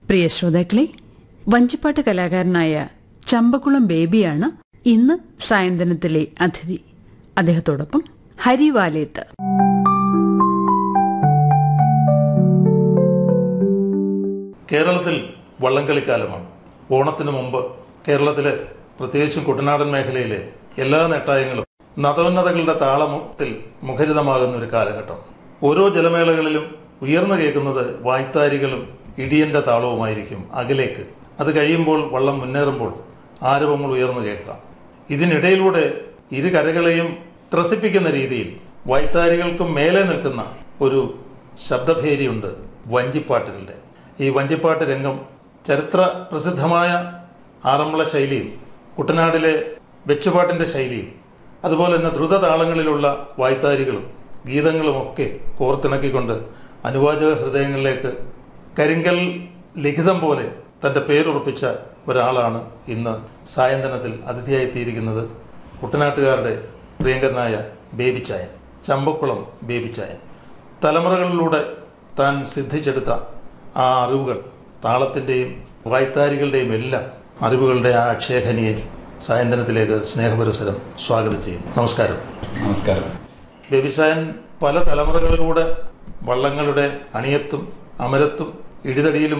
പ്രിയ ശ്രോതാക്കളെ വഞ്ചിപ്പാട്ട് കലാകാരനായ ചമ്പക്കുളം ബേബിയാണ് ഇന്ന് സായന്തനത്തിലെ അതിഥി അദ്ദേഹത്തോടൊപ്പം ഹരിവാലേത്ത് കേരളത്തിൽ വള്ളംകളിക്കാലമാണ് ഓണത്തിന് മുമ്പ് കേരളത്തിലെ പ്രത്യേകിച്ചും കുട്ടനാടൻ മേഖലയിലെ എല്ലാ നെട്ടായങ്ങളും നദോന്നതകളുടെ താളത്തിൽ മുഖരിതമാകുന്ന ഒരു കാലഘട്ടം ഓരോ ജലമേളകളിലും ഉയർന്നു കേൾക്കുന്നത് വായ്ത്താരികളും ഇടിയന്റെ താളവുമായിരിക്കും അകലേക്ക് അത് കഴിയുമ്പോൾ വള്ളം മുന്നേറുമ്പോൾ ആരവങ്ങൾ ഉയർന്നു കേൾക്കാം ഇതിനിടയിലൂടെ ഇരു കരകളെയും ത്രസിപ്പിക്കുന്ന രീതിയിൽ വായ്ത്താരികൾക്കും മേലെ നിൽക്കുന്ന ഒരു ശബ്ദഭേരിയുണ്ട് വഞ്ചിപ്പാട്ടുകളുടെ ഈ വഞ്ചിപ്പാട്ട് രംഗം ചരിത്ര പ്രസിദ്ധമായ ആറന്മുള ശൈലിയും കുട്ടനാടിലെ വെച്ചുപാട്ടിന്റെ ശൈലിയും അതുപോലെ തന്നെ ദ്രുതതാളങ്ങളിലുള്ള വായ്ത്താരികളും ഗീതങ്ങളുമൊക്കെ കോർത്തിണക്കിക്കൊണ്ട് അനുവാചക ഹൃദയങ്ങളിലേക്ക് കരിങ്കൽ ലിഖിതം പോലെ തന്റെ പേരുറപ്പിച്ച ഒരാളാണ് ഇന്ന് സായന്തനത്തിൽ അതിഥിയായെത്തിയിരിക്കുന്നത് കുട്ടനാട്ടുകാരുടെ പ്രിയങ്കരനായ ബേബിച്ചായൻ ചമ്പക്കുളം ബേബിച്ചായൻ തലമുറകളിലൂടെ താൻ സിദ്ധിച്ചെടുത്ത ആ അറിവുകൾ താളത്തിൻ്റെയും വായ്ത്താരികളുടെയും എല്ലാം അറിവുകളുടെ ആ അക്ഷയഖനിയെ സായന്തനത്തിലേക്ക് സ്നേഹപുരസരം സ്വാഗതം ചെയ്യുന്നു നമസ്കാരം നമസ്കാരം ബേബിസായൻ പല തലമുറകളിലൂടെ വള്ളങ്ങളുടെ അണിയത്തും അമരത്തും ഇടിതടിയിലും